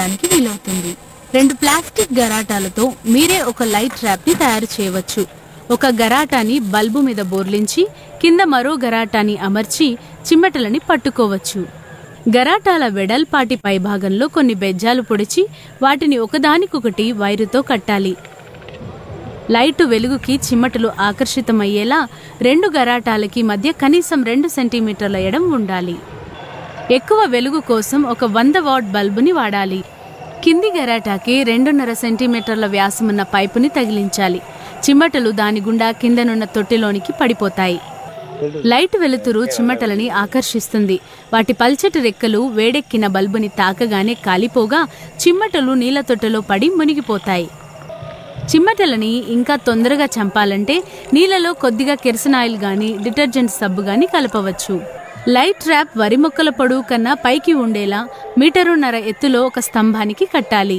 చేయడానికి వీలవుతుంది రెండు ప్లాస్టిక్ గరాటాలతో మీరే ఒక లైట్ ట్రాప్ ని తయారు చేయవచ్చు ఒక గరాటాని బల్బు మీద బోర్లించి కింద మరో గరాటాని అమర్చి చిమ్మటలని పట్టుకోవచ్చు గరాటాల వెడల్పాటి పైభాగంలో కొన్ని బెజ్జాలు పొడిచి వాటిని ఒకదానికొకటి వైరుతో కట్టాలి లైటు వెలుగుకి చిమ్మటలు ఆకర్షితమయ్యేలా రెండు గరాటాలకి మధ్య కనీసం రెండు సెంటీమీటర్ల ఎడం ఉండాలి ఎక్కువ వెలుగు కోసం ఒక వంద వాట్ బల్బుని వాడాలి కింది గరాటాకి రెండున్నర సెంటీమీటర్ల వ్యాసమున్న పైపుని తగిలించాలి చిమ్మటలు దాని గుండా కిందనున్న తొట్టిలోనికి పడిపోతాయి లైట్ వెలుతురు చిమ్మటలని ఆకర్షిస్తుంది వాటి పల్చటి రెక్కలు వేడెక్కిన బల్బుని తాకగానే కాలిపోగా చిమ్మటలు నీళ్ళ తొట్టెలో పడి మునిగిపోతాయి చిమ్మటలని ఇంకా తొందరగా చంపాలంటే నీళ్ళలో కొద్దిగా కెరసనాయిల్ గాని డిటర్జెంట్ సబ్బు గాని కలపవచ్చు లైట్ ట్రాప్ వరి మొక్కల పొడవు కన్నా పైకి ఉండేలా మీటరున్నర ఎత్తులో ఒక స్తంభానికి కట్టాలి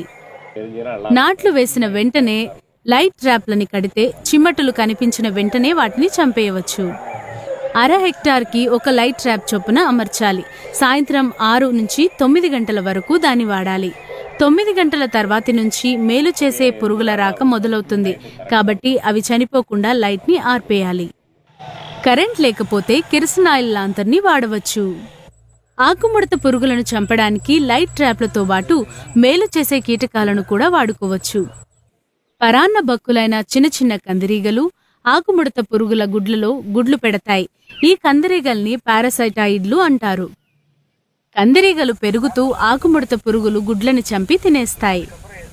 నాట్లు వేసిన వెంటనే లైట్ ట్రాప్లని కడితే చిమ్మటలు కనిపించిన వెంటనే వాటిని చంపేయవచ్చు అర హెక్టార్కి ఒక లైట్ ట్రాప్ చొప్పున అమర్చాలి సాయంత్రం ఆరు నుంచి తొమ్మిది గంటల వరకు దాన్ని వాడాలి తొమ్మిది గంటల తర్వాతి నుంచి మేలు చేసే పురుగుల రాక మొదలవుతుంది కాబట్టి అవి చనిపోకుండా లైట్ని ఆర్పేయాలి కరెంట్ లేకపోతే కిరసనాయిల్ లాంతర్ని వాడవచ్చు ఆకుముడత పురుగులను చంపడానికి లైట్ ట్రాప్లతో పాటు మేలు చేసే కీటకాలను కూడా వాడుకోవచ్చు పరాన్న బక్కులైన చిన్న చిన్న కందిరీగలు ఆకుముడత పురుగుల గుడ్లలో గుడ్లు పెడతాయి ఈ కందిరీగల్ని పారాసైటాయిడ్లు అంటారు కందిరీగలు పెరుగుతూ ఆకుముడత పురుగులు గుడ్లని చంపి తినేస్తాయి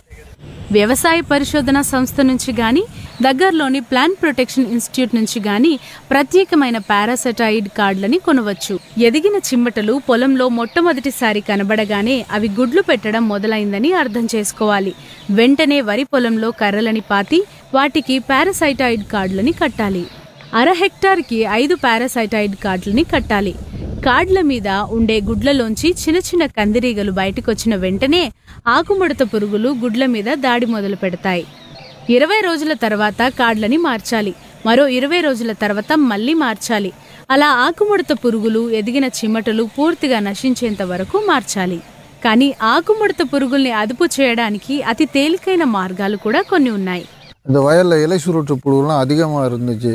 వ్యవసాయ పరిశోధన సంస్థ నుంచి గాని దగ్గరలోని ప్లాంట్ ప్రొటెక్షన్ ఇన్స్టిట్యూట్ నుంచి గాని ప్రత్యేకమైన పారాసెటాయిడ్ కార్డులని కొనవచ్చు ఎదిగిన చిమ్మటలు పొలంలో మొట్టమొదటిసారి కనబడగానే అవి గుడ్లు పెట్టడం మొదలైందని అర్థం చేసుకోవాలి వెంటనే వరి పొలంలో కర్రలని పాతి వాటికి పారాసైటాయిడ్ కార్డులని కట్టాలి అర హెక్టార్కి ఐదు పారాసైటాయిడ్ కార్డులని కట్టాలి కార్డుల మీద ఉండే గుడ్లలోంచి చిన్న చిన్న కందిరీగలు బయటకొచ్చిన వెంటనే ఆకుముడత పురుగులు గుడ్ల మీద దాడి మొదలు పెడతాయి ఇరవై రోజుల తర్వాత కార్డులని మార్చాలి మరో ఇరవై రోజుల తర్వాత మళ్ళీ మార్చాలి అలా ఆకుముడత పురుగులు ఎదిగిన చిమ్మటలు పూర్తిగా నశించేంత వరకు మార్చాలి కానీ ఆకుముడత పురుగుల్ని అదుపు చేయడానికి అతి తేలికైన మార్గాలు కూడా కొన్ని ఉన్నాయి இந்த வயலில் இலை சுருட்டு புழுலாம் அதிகமாக இருந்துச்சு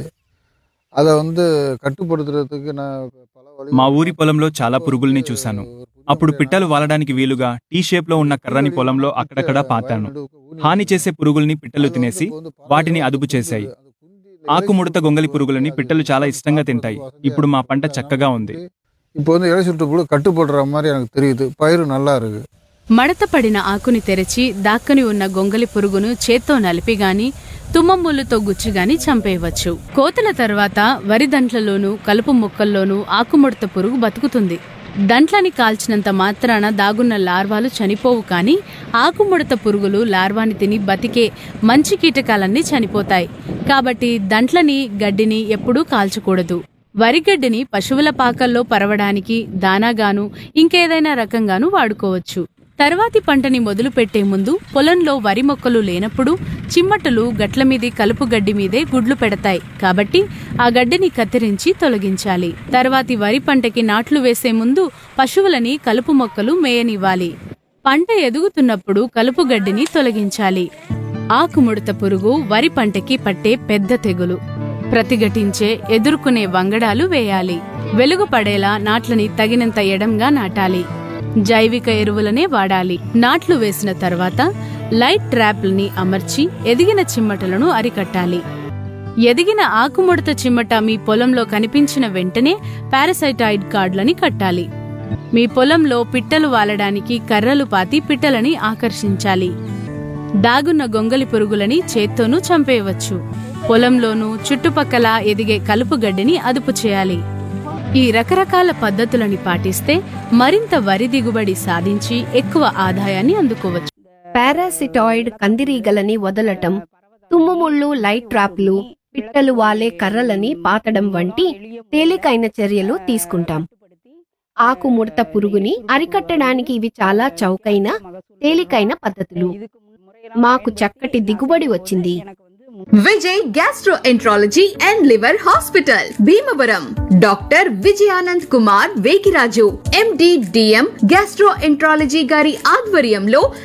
அதை வந்து கட்டுப்படுத்துறதுக்கு நான் பல வழி మా ఊరి పొలంలో చాలా పురుగుల్ని చూశాను అప్పుడు పిట్టలు వాలడానికి వీలుగా టీ షేప్ లో ఉన్న కర్రని పొలంలో అక్కడక్కడా పాతాను హాని చేసే పురుగుల్ని పిట్టలు తినేసి వాటిని అదుపు చేశాయి ఆకుముడత గొంగలి పురుగులని పిట్టలు చాలా ఇష్టంగా తింటాయి ఇప్పుడు మా పంట చక్కగా ఉంది இப்போ வந்து இலை சுருட்டு புழு கட்டுப்படுற மாதிரி எனக்கு தெரியுது பயிர் நல்லா இருக்கு మడత పడిన ఆకుని తెరచి దాక్కని ఉన్న గొంగలి పురుగును చేత్తో నలిపి గాని తుమ్మముళ్ళతో గుచ్చి గాని చంపేయవచ్చు కోతల తర్వాత వరి దంట్లలోనూ కలుపు మొక్కల్లోనూ ఆకుముడత పురుగు బతుకుతుంది దంట్లని కాల్చినంత మాత్రాన దాగున్న లార్వాలు చనిపోవు కానీ ఆకుముడత పురుగులు లార్వాని తిని బతికే మంచి కీటకాలన్నీ చనిపోతాయి కాబట్టి దంట్లని గడ్డిని ఎప్పుడూ కాల్చకూడదు వరిగడ్డిని పశువుల పాకల్లో పరవడానికి దానాగాను ఇంకేదైనా రకంగాను వాడుకోవచ్చు తర్వాతి పంటని మొదలు పెట్టే ముందు పొలంలో వరి మొక్కలు లేనప్పుడు చిమ్మటలు గట్ల మీది కలుపు గడ్డి మీదే గుడ్లు పెడతాయి కాబట్టి ఆ గడ్డిని కత్తిరించి తొలగించాలి తర్వాతి వరి పంటకి నాట్లు వేసే ముందు పశువులని కలుపు మొక్కలు మేయనివ్వాలి పంట ఎదుగుతున్నప్పుడు కలుపు గడ్డిని తొలగించాలి ఆకుముడత పురుగు వరి పంటకి పట్టే పెద్ద తెగులు ప్రతిఘటించే ఎదుర్కొనే వంగడాలు వేయాలి వెలుగు పడేలా నాట్లని తగినంత ఎడంగా నాటాలి జైవిక ఎరువులనే వాడాలి నాట్లు వేసిన తర్వాత లైట్ ట్రాప్లని అమర్చి ఎదిగిన చిమ్మటలను అరికట్టాలి ఎదిగిన ఆకుముడత చిమ్మట మీ పొలంలో కనిపించిన వెంటనే పారాసైటాయిడ్ కార్డులని కట్టాలి మీ పొలంలో పిట్టలు వాలడానికి కర్రలు పాతి పిట్టలని ఆకర్షించాలి దాగున్న గొంగలి పురుగులని చేత్తోనూ చంపేయవచ్చు పొలంలోనూ చుట్టుపక్కల ఎదిగే కలుపు గడ్డిని అదుపు చేయాలి ఈ రకరకాల పద్ధతులని పాటిస్తే మరింత వరి దిగుబడి సాధించి ఎక్కువ ఆదాయాన్ని అందుకోవచ్చు పారాసిటాయిడ్ కందిరీగలని వదలటం తుమ్ముముళ్ళు లైట్ ట్రాప్లు పిట్టలు వాలే కర్రలని పాతడం వంటి తేలికైన చర్యలు తీసుకుంటాం ఆకు ముడత పురుగుని అరికట్టడానికి ఇవి చాలా చౌకైన తేలికైన పద్ధతులు మాకు చక్కటి దిగుబడి వచ్చింది Vijay gastroenterology and liver hospital Bhimavaram doctor Vijayanand Kumar Vekiraju MD DM gastroenterology గారి ఆధ్వర్యంలో